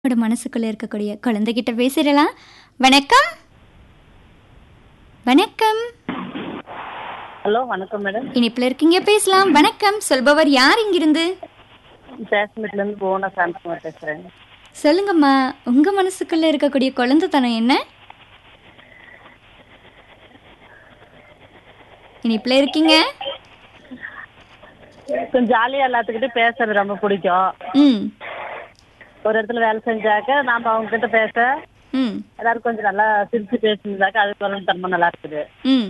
உங்களோட மனசுக்குள்ள இருக்கக்கூடிய குழந்தைகிட்ட பேசிடலாம் வணக்கம் வணக்கம் ஹலோ வணக்கம் மேடம் இனிப்புல இருக்கீங்க பேசலாம் வணக்கம் சொல்பவர் யார் இங்கிருந்து காஷ்மீர்லேருந்து போனா சாந்தகுமார் பேசுகிறேன் சொல்லுங்கம்மா உங்க மனசுக்குள்ள இருக்கக்கூடிய குழந்தைத்தனம் என்ன இனிப்புல இருக்கீங்க கொஞ்சம் ஜாலியாக எல்லாத்துக்கிட்டையும் பேசுறது ரொம்ப பிடிக்கும் ம் ஒரு இடத்துல வேலை செஞ்சாக்க நாம் அவங்க கிட்ட பேச ம் எல்லாரும் கொஞ்சம் நல்லா சிரிச்சு பேசியிருந்தாக்க அது குழந்தை தன்மை நல்லா இருக்குது ம்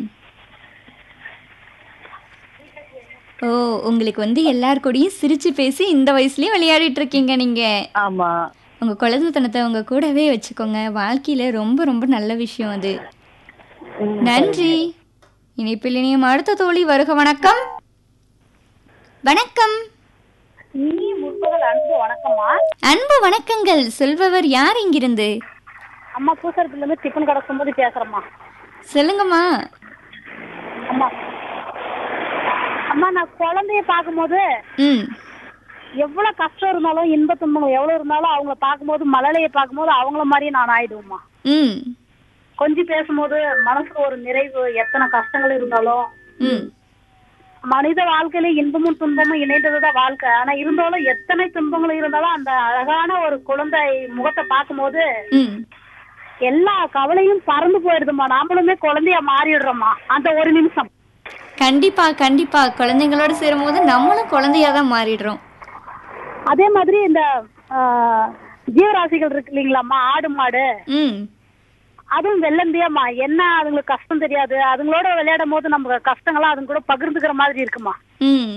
ஓ உங்களுக்கு வந்து எல்லார் கூடயும் சிரிச்சு பேசி இந்த வயசுலயும் விளையாடிட்டு இருக்கீங்க நீங்க ஆமாம் உங்க குழந்தைத்தனத்தை உங்க கூடவே வச்சுக்கோங்க வாழ்க்கையில ரொம்ப ரொம்ப நல்ல விஷயம் அது நன்றி இனிப்பில் இனியும் அடுத்த தோழி வருக வணக்கம் வணக்கம் நீ முற்பகல் அன்பு வணக்கம்மா அன்பு வணக்கங்கள் சொல்பவர் யார் இங்கிருந்து அம்மா பூசரத்துலேருந்து டிஃபன் கிடக்கும் போது பேசுகிறேம்மா சொல்லுங்கம்மா அம்மா அம்மா நான் குழந்தைய பார்க்கும்போது ம் எவ்வளோ கஷ்டம் இருந்தாலும் இன்ப துன்பம் எவ்வளோ இருந்தாலும் அவங்கள பார்க்கும்போது மழலையை பார்க்கும்போது அவங்கள மாதிரியே நான் ஆயிடுவேம்மா ம் கொஞ்சம் பேசும்போது மனசுக்கு ஒரு நிறைவு எத்தனை கஷ்டங்கள் இருந்தாலும் ம் மனித வாழ்க்கையில இன்பமும் துன்பமும் இணைந்ததுதான் வாழ்க்கை ஆனா இருந்தாலும் எத்தனை துன்பங்கள் இருந்தாலும் அந்த அழகான ஒரு குழந்தை முகத்தை பார்க்கும்போது ம் எல்லா கவலையும் பறந்து போயிடுதும்மா நாமளுமே குழந்தைய மாறிடுறோம்மா அந்த ஒரு நிமிஷம் கண்டிப்பா கண்டிப்பா குழந்தைங்களோட சேரும்போது நம்மளும் குழந்தையா தான் மாறிடுறோம் அதே மாதிரி இந்த ஆஹ், ஜீவராசிகள் இருக்கு இல்லைங்களாம்மா ஆடு மாடு ம் அதுவும் வெள்ளந்தியாம்மா என்ன அதுங்களுக்கு கஷ்டம் தெரியாது அதுங்களோட விளையாடும் போது நம்ம கஷ்டங்கள்லாம் அதுங்க கூட பகிர்ந்துக்கிற மாதிரி இருக்குமா ம்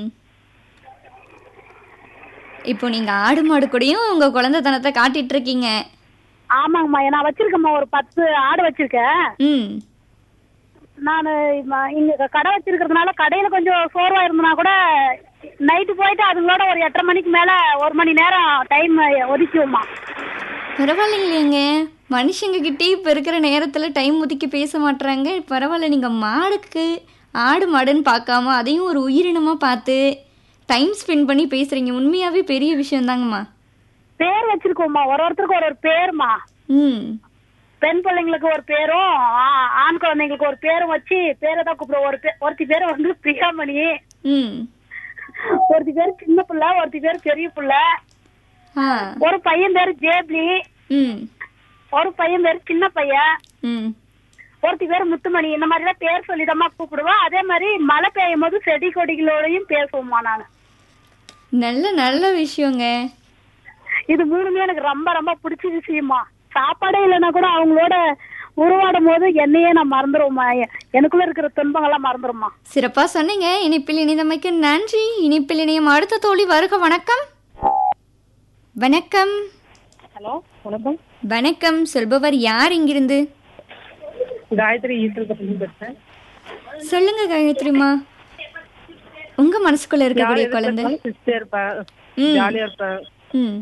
இப்போ நீங்க ஆடு மாடு கூடயும் உங்க குழந்தைத்தனத்தை காட்டிட்டு இருக்கீங்க ஆமாங்கம்மா நான் வச்சிருக்கேம்மா ஒரு பத்து ஆடு வச்சிருக்கேன் ம் நான் இங்க கடை வச்சிருக்கிறதுனால கடையில கொஞ்சம் சோர்வா இருந்தனா கூட நைட்டு போயிட்டு அதுங்களோட ஒரு எட்டரை மணிக்கு மேல ஒரு மணி நேரம் டைம் ஒதுக்கிவோம்மா பரவாயில்லைங்களேங்க மனுஷங்க கிட்டே இப்போ இருக்கிற நேரத்துல டைம் ஒதுக்கி பேச மாட்றாங்க பரவாயில்ல நீங்க மாடுக்கு ஆடு மாடுன்னு பார்க்காம அதையும் ஒரு உயிரினமா பார்த்து டைம் ஸ்பெண்ட் பண்ணி பேசுறீங்க உண்மையாவே பெரிய விஷயம் தாங்கம்மா பேர் வச்சிருக்கோம்மா ஒரு ஒருத்தருக்கு ஒரு ஒரு பேருமா ம் பெண் பிள்ளைங்களுக்கு ஒரு பேரும் ஆ- ஆண் குழந்தைங்களுக்கு ஒரு பேரும் வச்சு பேரை தான் கூப்பிடுவோம் ஒரு பே- ஒருத்தி பேர் வந்து பிரியாமணி ம் ஒருத்தி பேர் சின்ன பிள்ளை ஒருத்தி பேர் பெரிய பிள்ளை ஆ ஒரு பையன் பேர் ஜேப்லி ம் ஒரு பையன் பேர் சின்ன பையன் ம் ஒருத்தி பேர் முத்துமணி இந்த மாதிரிலாம் பேர் சொல்லிதாம்மா கூப்பிடுவோம் அதே மாதிரி மழை பெய்யும் போது செடி கொடிகளோடையும் பேசுவோம்மா நான் நல்ல நல்ல விஷயங்க இது மூணுமே எனக்கு ரொம்ப ரொம்ப பிடிச்ச விஷயமா சாப்பாடே இல்லைன்னா கூட அவங்களோட உருவாடும் போது என்னையே நான் மறந்துடுவோம்மா எ- எனக்குள்ள இருக்கிற துன்பங்கள்லாம் மறந்துடும்மா சிறப்பா சொன்னீங்க இனிப்பில் இனிதமைக்கு நன்றி இனிப்பில் இணையம் அடுத்த தோழி வருக வணக்கம் வணக்கம் ஹலோ வணக்கம் வணக்கம் சொல்பவர் யார் இங்கிருந்து காயத்ரி ஈஸ்வர பத்தி பேசுறேன் சொல்லுங்க காயத்ரிமா உங்க மனசுக்குள்ள இருக்கக்கூடிய குழந்தை சிஸ்டர் இருப்பேன் ம். ஜாலியா இருப்பேன் ம்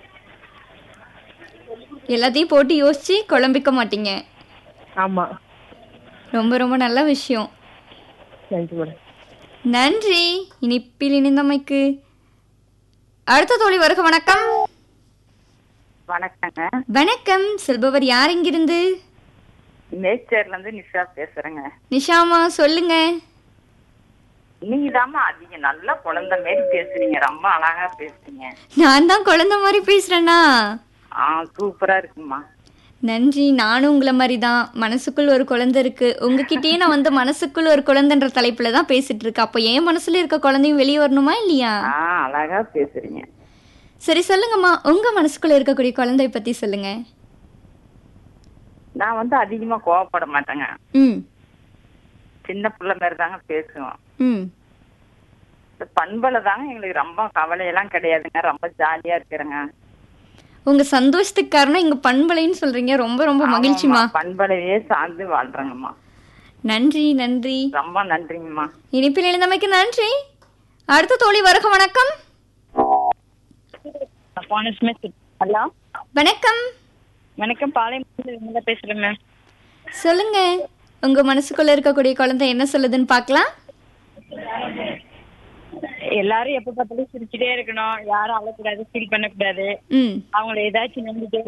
எல்லாத்தையும் போட்டு யோசிச்சு குழம்பிக்க மாட்டீங்க ஆமா ரொம்ப ரொம்ப நல்ல விஷயம் தேங்க்யூ மேடம் நன்றி இனிப்பில் இணைந்தமைக்கு அடுத்த தோழி வருக வணக்கம் வணக்கங்க வணக்கம் சொல்பவர் யார் இங்கிருந்து நேச்சர்ல இருந்து நிஷா பேசுறேங்க நிஷாமா சொல்லுங்க நீங்க தாமா அதிக நல்ல குழந்தை மாரி பேசுறீங்க ரொம்ப அழகா பேசுறீங்க நான் தான் குழந்தை மாதிரி பேசுறேனா ஆ சூப்பரா இருக்குமா நன்றி நானும் உங்களை மாதிரி தான் மனசுக்குள் ஒரு குழந்தை இருக்கு உங்ககிட்டயே நான் வந்து மனசுக்குள் ஒரு குழந்தைன்ற தலைப்புல தான் பேசிட்டு இருக்கேன் அப்போ என் மனசுல இருக்க குழந்தையும் வெளியே வரணுமா இல்லையா ஆ அழகா பேசுறீங்க சரி சொல்லுங்கம்மா உங்க மனசுக்குள்ள இருக்கக்கூடிய குழந்தைய பத்தி சொல்லுங்க நான் வந்து அதிகமா கோவப்பட மாட்டேங்க ம் சின்ன பிள்ளை மாதிரி தாங்க பேசுவோம் ம் இந்த பண்பலை தாங்க எங்களுக்கு ரொம்ப கவலையெல்லாம் கிடையாதுங்க ரொம்ப ஜாலியா இருக்கிறேங்க உங்க சந்தோஷத்துக்கு காரணம் இங்க பண்பலைன்னு சொல்றீங்க ரொம்ப ரொம்ப மகிழ்ச்சிமா ஆமாம்மா, பண்பலையே சார்ந்து வாழ்றேங்கம்மா நன்றி நன்றி ரொம்ப நன்றிங்கம்மா இனிப்பில் எழுந்தமைக்கு நன்றி அடுத்த தோழி வருக வணக்கம் ஹலோ வணக்கம் வணக்கம் பாளையம் பேசுறேன் மேம் சொல்லுங்க உங்க மனசுக்குள்ள இருக்கக்கூடிய குழந்தை என்ன சொல்லுதுன்னு பார்க்கலாம் எல்லாரும் எப்ப பார்த்தாலும் சிரிச்சுட்டே இருக்கணும் யாரும் அழக்கூடாது ஃபீல் பண்ணக்கூடாது ம் அவங்கள ஏதாச்சும் நம்பிட்டே